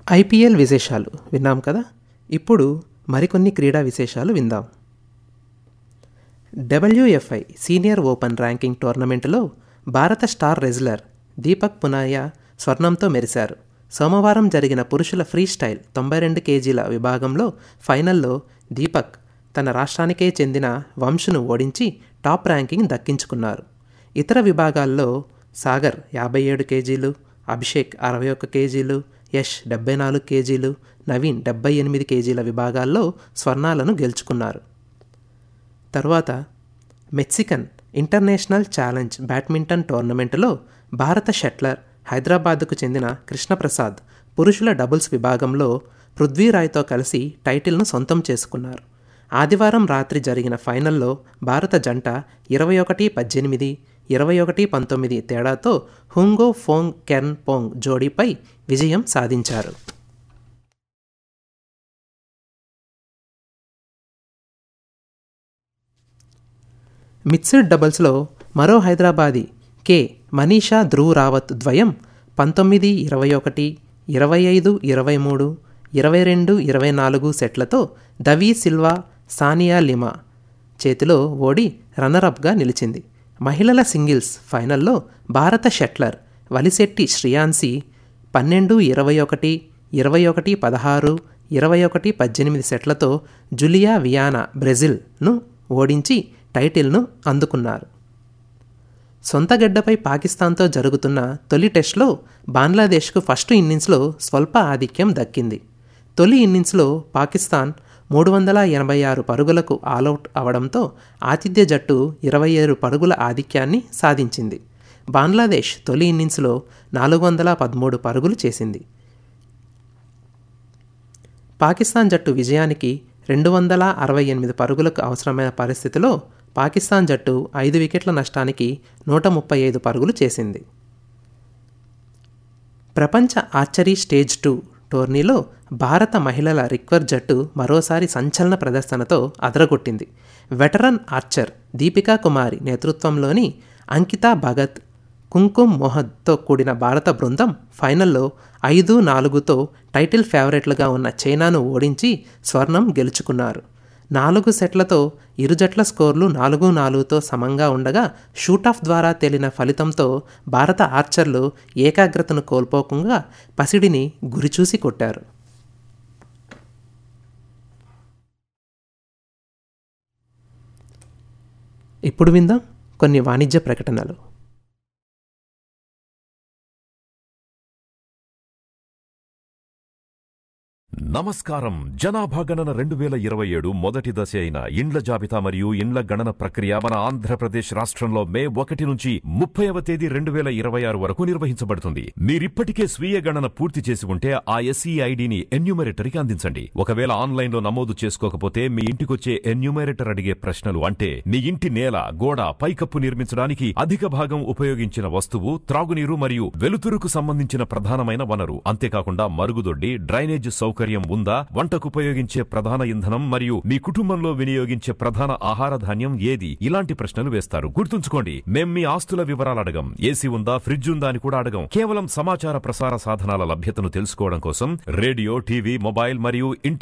IPL విశేషాలు విన్నాం కదా ఇప్పుడు మరికొన్ని క్రీడా విశేషాలు విందాం డబ్ల్యూఎఫ్ఐ సీనియర్ ఓపెన్ ర్యాంకింగ్ టోర్నమెంటులో భారత స్టార్ రెజ్లర్ దీపక్ పునాయా స్వర్ణంతో మెరిశారు సోమవారం జరిగిన పురుషుల ఫ్రీ స్టైల్ తొంభై రెండు కేజీల విభాగంలో ఫైనల్లో దీపక్ తన రాష్ట్రానికే చెందిన వంశును ఓడించి టాప్ ర్యాంకింగ్ దక్కించుకున్నారు ఇతర విభాగాల్లో సాగర్ యాభై ఏడు కేజీలు అభిషేక్ అరవై ఒక్క కేజీలు యష్ డెబ్బై నాలుగు కేజీలు నవీన్ డెబ్బై ఎనిమిది కేజీల విభాగాల్లో స్వర్ణాలను గెలుచుకున్నారు తరువాత మెక్సికన్ ఇంటర్నేషనల్ ఛాలెంజ్ బ్యాడ్మింటన్ టోర్నమెంటులో భారత షట్లర్ హైదరాబాద్కు చెందిన కృష్ణప్రసాద్ పురుషుల డబుల్స్ విభాగంలో పృథ్వీరాయ్తో కలిసి టైటిల్ను సొంతం చేసుకున్నారు ఆదివారం రాత్రి జరిగిన ఫైనల్లో భారత జంట ఇరవై ఒకటి పద్దెనిమిది ఇరవై ఒకటి పంతొమ్మిది తేడాతో హుంగో ఫోంగ్ కెర్న్ పోంగ్ జోడీపై విజయం సాధించారు మిక్స్డ్ డబుల్స్లో మరో హైదరాబాదీ కె మనీషా ధ్రువ్ రావత్ ద్వయం పంతొమ్మిది ఇరవై ఒకటి ఇరవై ఐదు ఇరవై మూడు ఇరవై రెండు ఇరవై నాలుగు సెట్లతో దవీ సిల్వా సానియా లిమా చేతిలో ఓడి రన్నరప్గా నిలిచింది మహిళల సింగిల్స్ ఫైనల్లో భారత షట్లర్ వలిశెట్టి శ్రియాన్సి పన్నెండు ఇరవై ఒకటి ఇరవై ఒకటి పదహారు ఇరవై ఒకటి పద్దెనిమిది సెట్లతో జులియా వియానా బ్రెజిల్ను ఓడించి టైటిల్ను అందుకున్నారు సొంత గడ్డపై పాకిస్తాన్తో జరుగుతున్న తొలి టెస్ట్లో బంగ్లాదేశ్కు ఫస్ట్ ఇన్నింగ్స్లో స్వల్ప ఆధిక్యం దక్కింది తొలి ఇన్నింగ్స్లో పాకిస్తాన్ మూడు వందల ఎనభై ఆరు పరుగులకు ఆలౌట్ అవడంతో ఆతిథ్య జట్టు ఇరవై ఏడు పరుగుల ఆధిక్యాన్ని సాధించింది బంగ్లాదేశ్ తొలి ఇన్నింగ్స్లో నాలుగు వందల పదమూడు పరుగులు చేసింది పాకిస్తాన్ జట్టు విజయానికి రెండు వందల అరవై ఎనిమిది పరుగులకు అవసరమైన పరిస్థితిలో పాకిస్తాన్ జట్టు ఐదు వికెట్ల నష్టానికి నూట ముప్పై ఐదు పరుగులు చేసింది ప్రపంచ ఆర్చరీ స్టేజ్ టూ టోర్నీలో భారత మహిళల రిక్వర్ జట్టు మరోసారి సంచలన ప్రదర్శనతో అదరగొట్టింది వెటరన్ ఆర్చర్ దీపికా కుమారి నేతృత్వంలోని అంకితా భగత్ కుంకుమ్ మొహద్తో కూడిన భారత బృందం ఫైనల్లో ఐదు నాలుగుతో టైటిల్ ఫేవరెట్లుగా ఉన్న చైనాను ఓడించి స్వర్ణం గెలుచుకున్నారు నాలుగు సెట్లతో ఇరు జట్ల స్కోర్లు నాలుగు నాలుగుతో సమంగా ఉండగా షూటాఫ్ ద్వారా తేలిన ఫలితంతో భారత ఆర్చర్లు ఏకాగ్రతను కోల్పోకుండా పసిడిని గురిచూసి కొట్టారు ఇప్పుడు విందాం కొన్ని వాణిజ్య ప్రకటనలు నమస్కారం జనాభా గణన రెండు వేల ఇరవై ఏడు మొదటి దశ అయిన ఇండ్ల జాబితా మరియు ఇండ్ల గణన ప్రక్రియ మన ఆంధ్రప్రదేశ్ రాష్ట్రంలో మే ఒకటి నుంచి ముప్పైవ తేదీ రెండు వేల ఇరవై ఆరు వరకు నిర్వహించబడుతుంది మీరిప్పటికే స్వీయ గణన పూర్తి చేసి ఉంటే ఆ ఎస్ఈ ఐడిని ఎన్యూమరేటర్కి అందించండి ఒకవేళ ఆన్లైన్ లో నమోదు చేసుకోకపోతే మీ ఇంటికొచ్చే ఎన్యూమరేటర్ అడిగే ప్రశ్నలు అంటే మీ ఇంటి నేల గోడ పైకప్పు నిర్మించడానికి అధిక భాగం ఉపయోగించిన వస్తువు త్రాగునీరు మరియు వెలుతురుకు సంబంధించిన ప్రధానమైన వనరు అంతేకాకుండా మరుగుదొడ్డి డ్రైనేజ్ సౌకర్యం ఉందా వంటకు ఉపయోగించే ప్రధాన ఇంధనం మరియు మీ కుటుంబంలో వినియోగించే ప్రధాన ఆహార ధాన్యం ఏది ఇలాంటి ప్రశ్నలు వేస్తారు గుర్తుంచుకోండి మేం మీ ఆస్తుల వివరాలు అడగం ఏసీ ఉందా ఫ్రిడ్జ్ ఉందా అని కూడా అడగం కేవలం సమాచార ప్రసార సాధనాల లభ్యతను తెలుసుకోవడం కోసం రేడియో టీవీ మొబైల్ మరియు ఇంటర్